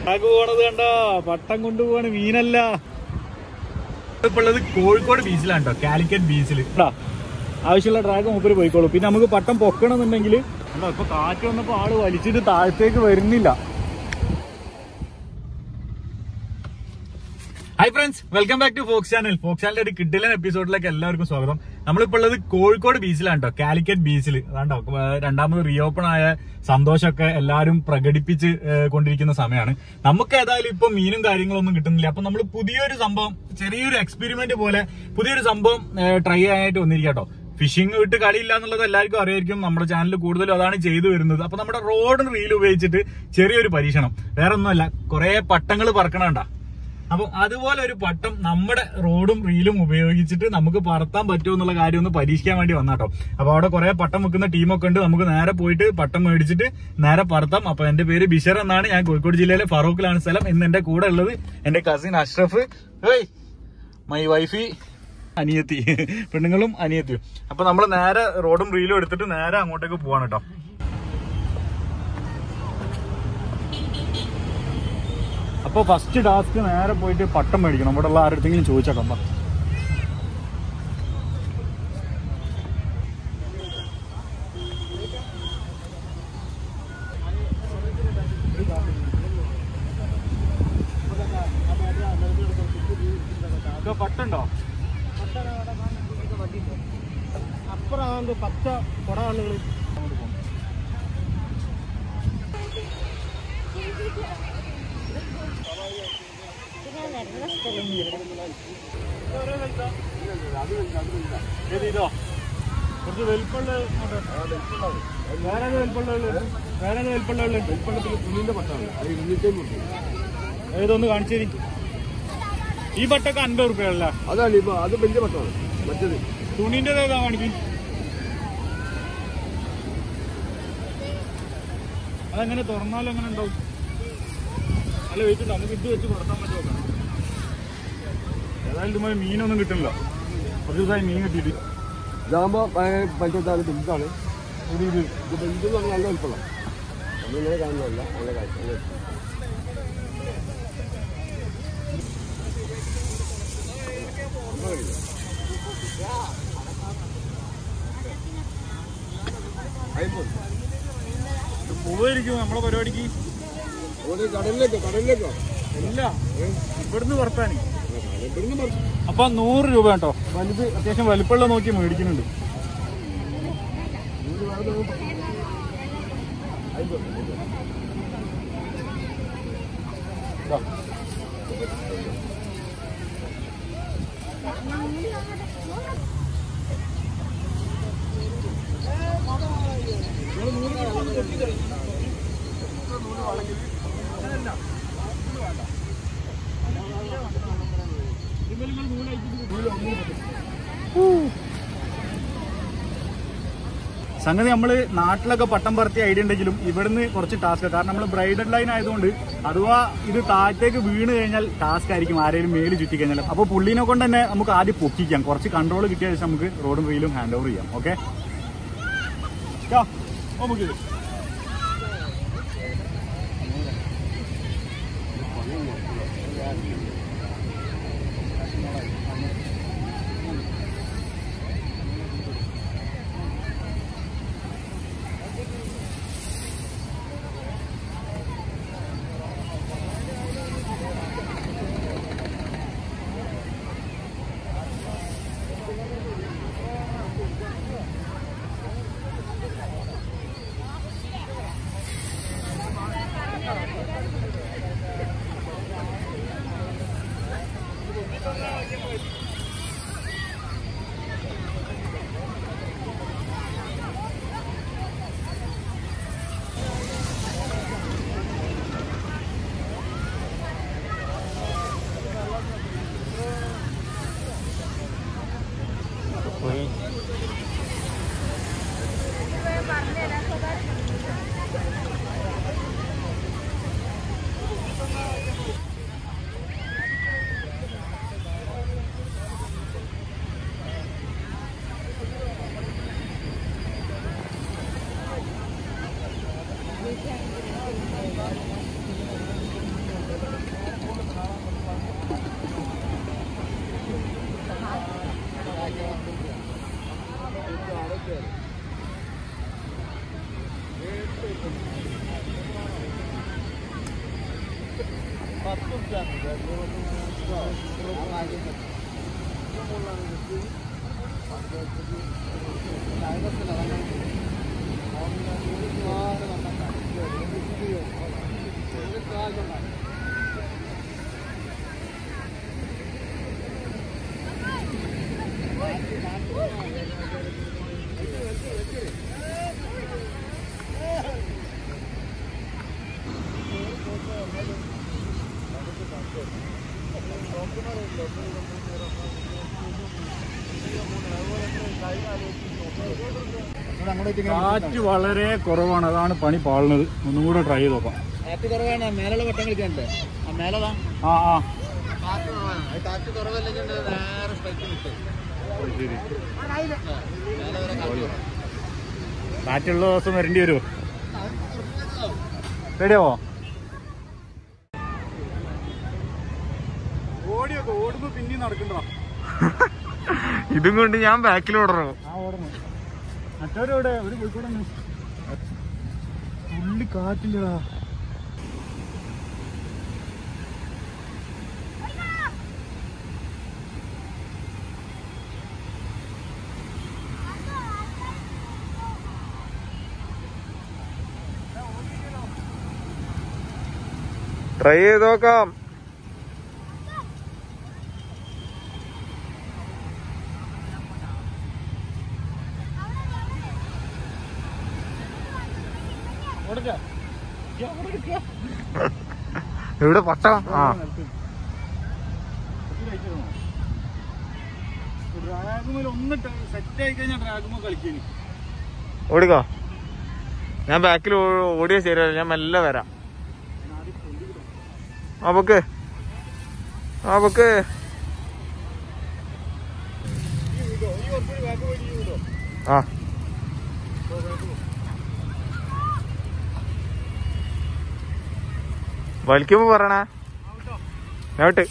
Track പോണത് കണ്ട പട്ടം കൊണ്ടുപോവാണ് മീനല്ല ഇപ്പൊ ഉള്ളത് കോഴിക്കോട് ബീച്ചിലാണ് കേട്ടോ കാലിക്കറ്റ് ബീച്ചിൽ ആവശ്യമുള്ള ട്രാക്ക് മൂപ്പര് പോയിക്കോളൂ പിന്നെ നമുക്ക് പട്ടം പൊക്കണമെന്നുണ്ടെങ്കിൽ കണ്ടോ ഇപ്പൊ കാറ്റ് വന്നപ്പോ ആള് വലിച്ചിട്ട് താഴത്തേക്ക് വരുന്നില്ല hi friends welcome back to Fox channel Fox ചാനലിന്റെ ഒരു കിഡിലൻ എപ്പിസോഡിലേക്ക് എല്ലാവർക്കും സ്വാഗതം നമ്മളിപ്പോൾ ഉള്ളത് കോഴിക്കോട് ബീച്ചിലാണ് കേട്ടോ കാലിക്കറ്റ് ബീച്ചിൽ അതാണ്ടോ ഏഹ് രണ്ടാമത് റീഓപ്പൺ ആയ സന്തോഷമൊക്കെ എല്ലാവരും പ്രകടിപ്പിച്ച് ഏഹ് കൊണ്ടിരിക്കുന്ന സമയമാണ് നമുക്ക് ഏതായാലും ഇപ്പൊ മീനും കാര്യങ്ങളൊന്നും കിട്ടുന്നില്ല അപ്പൊ നമ്മൾ പുതിയൊരു സംഭവം ചെറിയൊരു എക്സ്പെരിമെന്റ് പോലെ പുതിയൊരു സംഭവം ട്രൈ ചെയ്യാനായിട്ട് വന്നിരിക്കുക കേട്ടോ ഫിഷിംഗ് വിട്ട് കളിയില്ല എന്നുള്ളത് എല്ലാവർക്കും അറിയായിരിക്കും നമ്മുടെ ചാനൽ കൂടുതലും അതാണ് ചെയ്തു വരുന്നത് അപ്പൊ നമ്മുടെ റോഡ് റീൽ ഉപയോഗിച്ചിട്ട് ചെറിയൊരു പരീക്ഷണം വേറെ ഒന്നുമല്ല കുറെ പട്ടങ്ങൾ പറക്കണണ്ട അപ്പൊ അതുപോലെ ഒരു പട്ടം നമ്മുടെ റോഡും റീലും ഉപയോഗിച്ചിട്ട് നമുക്ക് പറത്താൻ പറ്റുമോ എന്നുള്ള കാര്യം ഒന്ന് പരീക്ഷിക്കാൻ വേണ്ടി വന്നാട്ടോ അപ്പൊ അവിടെ കുറെ പട്ടം വെക്കുന്ന ടീമൊക്കെ ഉണ്ട് നമുക്ക് നേരെ പോയിട്ട് പട്ടം മേടിച്ചിട്ട് നേരെ പറത്താം അപ്പൊ എന്റെ പേര് ബിഷർ എന്നാണ് ഞാൻ കോഴിക്കോട് ജില്ലയിലെ ഫറൂഖിലാണ് സ്ഥലം ഇന്ന് എന്റെ കൂടെ ഉള്ളത് എന്റെ കസിൻ അഷ്റഫ് ഏയ് മൈ വൈഫി അനിയത്തി പെണ്ണുങ്ങളും അനിയത്തിയും അപ്പൊ നമ്മൾ നേരെ റോഡും റീലും എടുത്തിട്ട് നേരെ അങ്ങോട്ടേക്ക് പോവാണ് കേട്ടോ അപ്പൊ ഫസ്റ്റ് ടാസ്ക് നേരെ പോയിട്ട് പട്ടം മേടിക്കണം ഇവിടെ ഉള്ള ആരുടെങ്കിലും ചോദിച്ചേക്കാം വാ. ഇത് പട്ടുണ്ടോ അപ്പുറം പച്ച കുറെ ആളുകൾ ഏത് ഇതോ കുറച്ച് വലിപ്പമുള്ള വേറെ വലിപ്പമുള്ള വേറെ വലിപ്പമുള്ള വലിപ്പമുള്ളത്തിൽ തുണിന്റെ പട്ടാണ് അത് ഇരുന്നൂറ്റി ഏതൊന്ന് കാണിച്ചേരി ഈ പട്ടൊക്കെ അൻപത് റുപ്യല്ല അതാണ് ഇപ്പൊ അത് വലിയ പട്ടാണ് മറ്റേത് തുണിന്റെ ഏതാ കാണിക്കും അതെങ്ങനെ തുറന്നാലും എങ്ങനെ ഉണ്ടാവും അല്ല വെയിറ്റ് നമുക്ക് ഇത് വെച്ച് കൊടുത്താൻ പറ്റുമോ നോക്കാം. ഏതായാലും ഇതുമായി മീനൊന്നും കിട്ടില്ല കുറച്ച് ദിവസമായി മീൻ കിട്ടിയിട്ട് ഇതാകുമ്പോ പഞ്ചവത്താണ് വലുതാണ് ഇത് ഇത് ഇത് വലുത് എന്ന് പറഞ്ഞാൽ നല്ല വലിപ്പമുള്ള നമ്മളിങ്ങനെ കാണുന്നതല്ല നല്ല കാര്യം നല്ല പോവായിരിക്കും നമ്മളെ പരിപാടിക്ക് അതുകൊണ്ട് കടലിലേക്കോ കടലിലേക്കോ ഇല്ല ഇവിടുന്ന് വർത്താനി ഇവിടുന്ന് മറിച്ച് അപ്പൊ നൂറ് രൂപ കേട്ടോ വലുത് അത്യാവശ്യം വലിപ്പമുള്ള നോക്കി മേടിക്കുന്നുണ്ട് ഇത് വേറെ ഒന്നും അയ്യോ ഇതാ. സംഗതി നമ്മൾ നാട്ടിലൊക്കെ പട്ടം പറത്തിയ ഐഡിയ ഉണ്ടെങ്കിലും ഇവിടുന്ന് കുറച്ച് ടാസ്ക് കാരണം നമ്മൾ ബ്രൈഡൽ ലൈൻ ആയതുകൊണ്ട് അഥവാ ഇത് താഴത്തേക്ക് വീണ് കഴിഞ്ഞാൽ ടാസ്ക് ആയിരിക്കും ആരെങ്കിലും മേല് ചുറ്റി കഴിഞ്ഞാൽ അപ്പോൾ പുള്ളീനെ കൊണ്ട് തന്നെ നമുക്ക് ആദ്യം പൊക്കിക്കാം കുറച്ച് കൺട്രോൾ കിട്ടിയ ശേഷം നമുക്ക് റോഡും റീലും ഹാൻഡ് ഓവർ ചെയ്യാം ഓക്കെ നമുക്ക് കാറ്റ് വളരെ കുറവാണ് അതാണ് പണി പാളുന്നത് ഒന്നും കൂടെ ട്രൈ ചെയ്ത് നോക്കാം കാറ്റ് കുറവാണ് മേലുള്ള വട്ടം കളിക്കണ്ടേ ആ മേലതാ ആ ആ കാറ്റ് കുറവാണ് കാറ്റ് കുറവല്ലെങ്കിൽ നേരെ സ്ട്രൈറ്റ് കിട്ടും ശരി മേലെ വരെ കാറ്റ് കുറവാണ് കാറ്റുള്ള ദിവസം വരേണ്ടി വരുമോ പേടിയാവോ ഓടിയൊക്കെ ഓടുമ്പോ പിന്നെയും നടക്കണ്ടോ ഇതും കൊണ്ട് ഞാൻ ബാക്കിൽ ഓടണോ ആ ഓടണം മറ്റവരോടെ ഒരു പോയിക്കൂടെ ഉള്ളി കാറ്റില്ലടാ ട്രൈ ചെയ്ത് നോക്കാം ഇവിടെ പട്ട ആ ഡ്രാഗുമേൽ ഒന്ന് സെറ്റ് ആയി കഴിഞ്ഞാൽ ഡ്രാഗുമോ കളിക്കുന്നു ഓടിക്കോ ഞാൻ ബാക്കിൽ ഓടിയ ശരിയല്ല ഞാൻ മെല്ലെ വരാം ആ പൊക്ക് ആ പൊക്ക് ആ വലിക്കുമ്പോ പറയണേ ഞാൻ വിട്ട്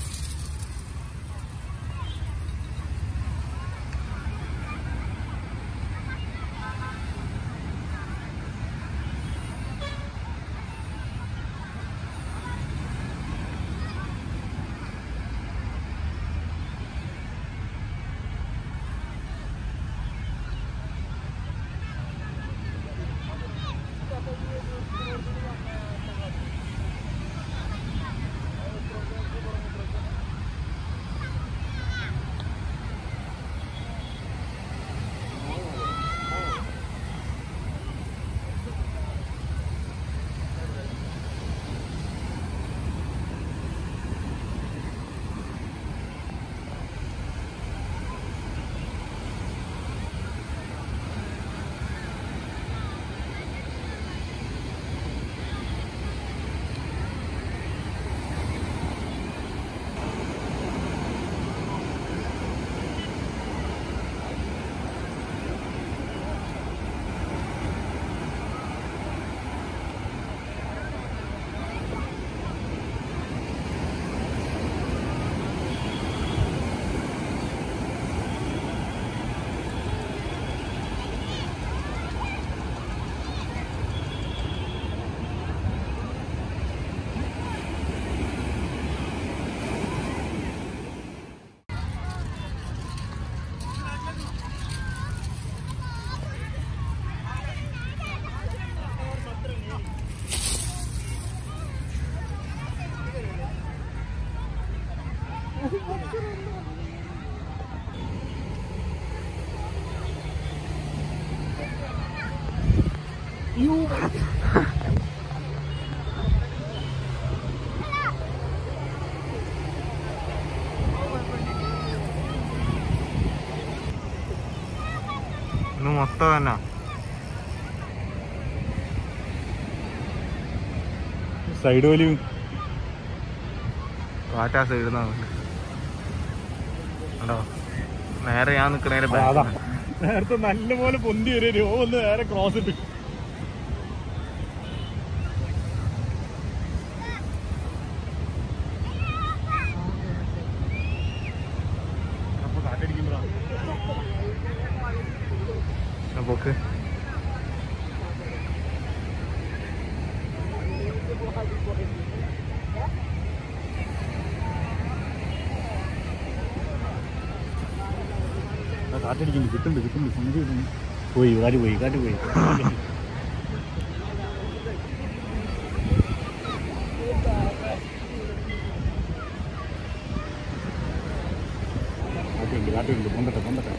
ഇന്ന് മൊത്തം തന്നെ സൈഡ് വലിയും കാറ്റാ സൈഡിൽ കണ്ടോ നേരെ ഞാൻ നിക്കണേരെ അതാ നേരത്തെ നല്ലപോലെ പൊന്തി വരും ഓ ഒന്ന് നേരെ ക്രോസ് ഇട്ട് അപ്പൊ കാറ്റടിക്കുമ്പോഴാ പൊക്ക് കാറ്റടിക്കുന്നു കിട്ടുന്നുണ്ട് കിട്ടുന്നുണ്ട് സംഗതി കിട്ടുന്നു പോയി കാറ്റ് പോയി കാറ്റ് പോയി കാറ്റുണ്ട് കാറ്റുണ്ട് പൊന്തട്ടെ പൊന്തട്ടെ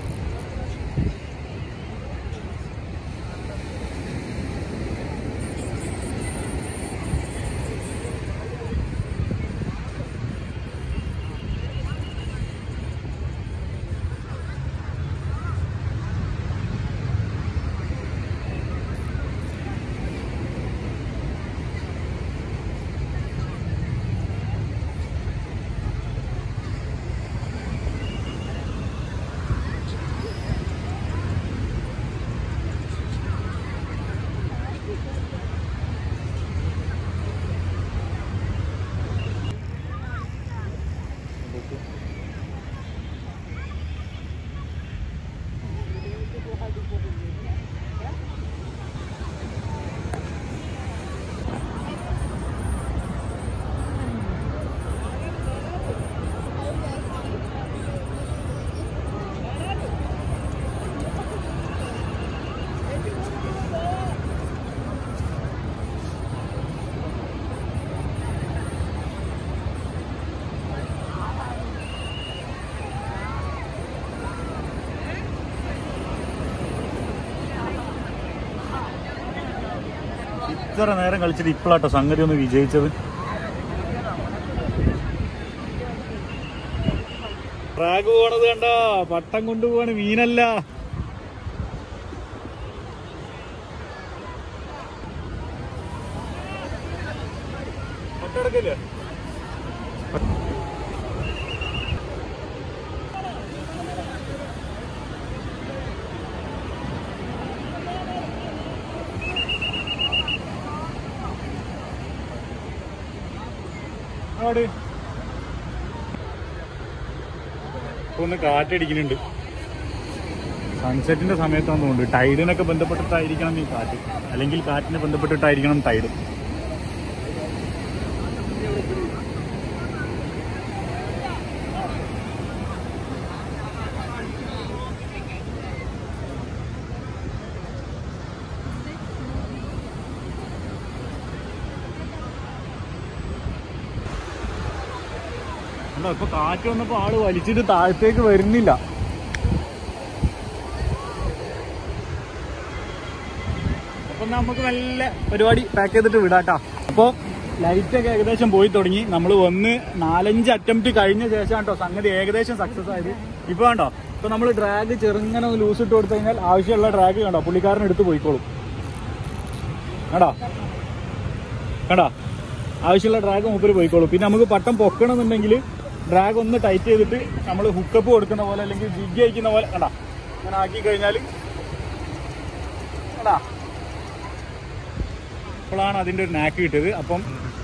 ഇത്ര നേരം കളിച്ചിട്ട് ഇപ്പോഴാട്ടോ സംഗതി ഒന്ന് വിജയിച്ചത് റാഗ് പോണത് കണ്ടോ പട്ടം കൊണ്ടുപോവാണ് മീനല്ല പട്ടെടുക്കില്ലേ അവിടെ ഇപ്പൊ ഒന്ന് കാറ്റടിക്കുന്നുണ്ട് സൺസെറ്റിന്റെ സമയത്താന്ന് തോന്നുന്നുണ്ട് ടൈഡിനൊക്കെ ബന്ധപ്പെട്ടിട്ടായിരിക്കണം ഈ കാറ്റ് അല്ലെങ്കിൽ കാറ്റിനെ ബന്ധപ്പെട്ടിട്ടായിരിക്കണം ടൈഡ് അല്ല ഇപ്പൊ കാറ്റ് വന്നപ്പോ ആള് വലിച്ചിട്ട് താഴത്തേക്ക് വരുന്നില്ല അപ്പൊ നമുക്ക് നല്ല പരിപാടി പാക്ക് ചെയ്തിട്ട് വിടാട്ടാ അപ്പൊ ലൈറ്റ് ഒക്കെ ഏകദേശം പോയി തുടങ്ങി നമ്മൾ വന്ന് നാലഞ്ച് അറ്റംപ്റ്റ് കഴിഞ്ഞ ശേഷം കേട്ടോ സംഗതി ഏകദേശം സക്സസ് ആയത് ഇപ്പൊ കണ്ടോ ഇപ്പൊ നമ്മൾ ഡ്രാഗ് ചെറുങ്ങനെ ഒന്ന് ലൂസ് ഇട്ട് കൊടുത്തു കഴിഞ്ഞാൽ ആവശ്യമുള്ള ഡ്രാഗ് കണ്ടോ പുള്ളിക്കാരൻ എടുത്ത് പോയിക്കോളും കണ്ടോ കണ്ടോ ആവശ്യമുള്ള ഡ്രാഗ് മൂപ്പര് പോയിക്കോളും പിന്നെ നമുക്ക് പട്ടം പൊക്കണമെന്നുണ്ടെങ്കിൽ ഡ്രാഗ് ഒന്ന് ടൈറ്റ് ചെയ്തിട്ട് നമ്മൾ ഹുക്കപ്പ് കൊടുക്കുന്ന പോലെ അല്ലെങ്കിൽ ജിഗ് അയക്കുന്ന പോലെ കണ്ടാ അങ്ങനെ ആക്കി കഴിഞ്ഞാൽ കണ്ടാ അപ്പോഴാണ് അതിൻ്റെ ഒരു നാക്ക് കിട്ടിയത് അപ്പം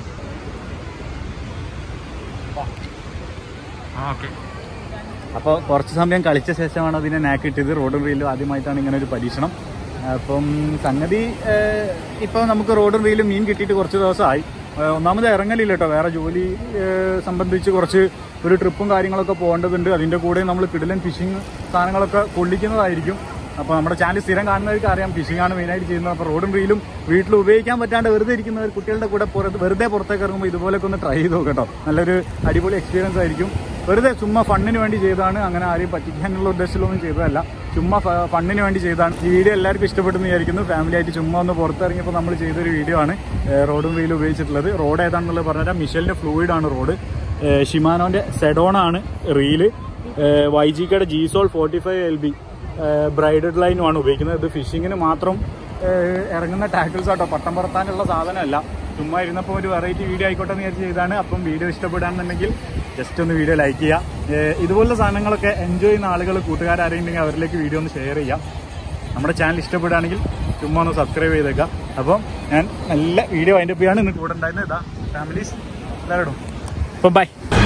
ഓക്കെ അപ്പോൾ കുറച്ച് സമയം കളിച്ച ശേഷമാണ് അതിനെ നാക്ക് കിട്ടിയത് റോഡും റീലും ആദ്യമായിട്ടാണ് ഇങ്ങനെ ഒരു പരീക്ഷണം അപ്പം സംഗതി ഇപ്പോൾ നമുക്ക് റോഡും റീലും മീൻ കിട്ടിയിട്ട് കുറച്ച് ദിവസമായി ഏഹ് ഒന്നാമത് ഇറങ്ങലില്ല കേട്ടോ വേറെ ജോലി ഏഹ് സംബന്ധിച്ച് കുറച്ച് ഒരു ട്രിപ്പും കാര്യങ്ങളൊക്കെ പോകേണ്ടതുണ്ട് അതിൻ്റെ കൂടെ നമ്മൾ കിടിലൻ ഫിഷിങ് സാധനങ്ങളൊക്കെ കൊള്ളിക്കുന്നതായിരിക്കും അപ്പോൾ നമ്മുടെ ചാനൽ സ്ഥിരം കാണുന്നവർക്ക് അറിയാം ഫിഷിംഗ് ആണ് മെയിനായിട്ട് ചെയ്യുന്നത് അപ്പോൾ റോഡും റീലും വീട്ടിൽ ഉപയോഗിക്കാൻ പറ്റാണ്ട് വെറുതെ ഇരിക്കുന്നവർ കുട്ടികളുടെ കൂടെ പുറത്ത് വെറുതെ പുറത്തേക്ക് ഇറങ്ങുമ്പോൾ ഇതുപോലൊക്കെ ഒന്ന് ട്രൈ ചെയ്ത് നോക്കട്ടോ നല്ലൊരു അടിപൊളി എക്സ്പീരിയൻസ് ആയിരിക്കും വെറുതെ ചുമ്മാ ഫണ്ണിന് വേണ്ടി ചെയ്തതാണ് അങ്ങനെ ആരെയും പറ്റിക്കാനുള്ള ഉദ്ദേശത്തിലൊന്നും ചെയ്തതല്ല ചുമ്മാ ഫ- ഫണ്ണിന് വേണ്ടി ചെയ്തതാണ് ഈ വീഡിയോ എല്ലാവർക്കും ഇഷ്ടപ്പെട്ടെന്ന് വിചാരിക്കുന്നു ഫാമിലി ആയിട്ട് ചുമ്മാ ഒന്ന് പുറത്തിറങ്ങിയപ്പോൾ നമ്മൾ ചെയ്തൊരു വീഡിയോ ആണ് ഏഹ് റോഡും റീലും ഉപയോഗിച്ചിട്ടുള്ളത് റോഡ് ഏതാണെന്നുള്ളത് പറഞ്ഞാൽ മിഷലിന്റെ ഫ്ലൂയിഡ് ആണ് റോഡ് ഏഹ് ഷിമാനോന്റെ സെഡോൺ ആണ് റീല് വൈ ജിക്കയുടെ ജീസോൾ forty five L B braided ലൈനുമാണ് ഉപയോഗിക്കുന്നത് ഇത് ഫിഷിങ്ങിന് മാത്രം ഏഹ് ഇറങ്ങുന്ന ടാക്കിൾസ് ആട്ടോ പട്ടം പറത്താനുള്ള സാധനമല്ല ചുമ്മാ ഇരുന്നപ്പോൾ ഒരു വെറൈറ്റി വീഡിയോ ആയിക്കോട്ടെ എന്ന് വിചാരിച്ച് ചെയ്താണ് അപ്പം വീഡിയോ ഇഷ്ടപ്പെടാന്നുണ്ടെങ്കിൽ ജസ്റ്റ് ഒന്ന് വീഡിയോ ലൈക്ക് ചെയ്യുക ഏഹ് ഇതുപോലുള്ള സാധനങ്ങളൊക്കെ എൻജോയ് ചെയ്യുന്ന ആളുകൾ കൂട്ടുകാരെയുണ്ടെങ്കിൽ അവരിലേക്ക് വീഡിയോ ഒന്ന് ഷെയർ ചെയ്യാം നമ്മുടെ ചാനൽ ഇഷ്ടപ്പെടുകയാണെങ്കിൽ ചുമ്മാ ഒന്ന് സബ്സ്ക്രൈബ് ചെയ്തേക്കാം അപ്പം ഞാൻ നല്ല വീഡിയോ അതിൻ്റെ ഒക്കെയാണ് ഇന്ന് കൂടെ ഉണ്ടായിരുന്നത് ഇതാ ഫാമിലീസ് എല്ലാവരും അപ്പം ബൈ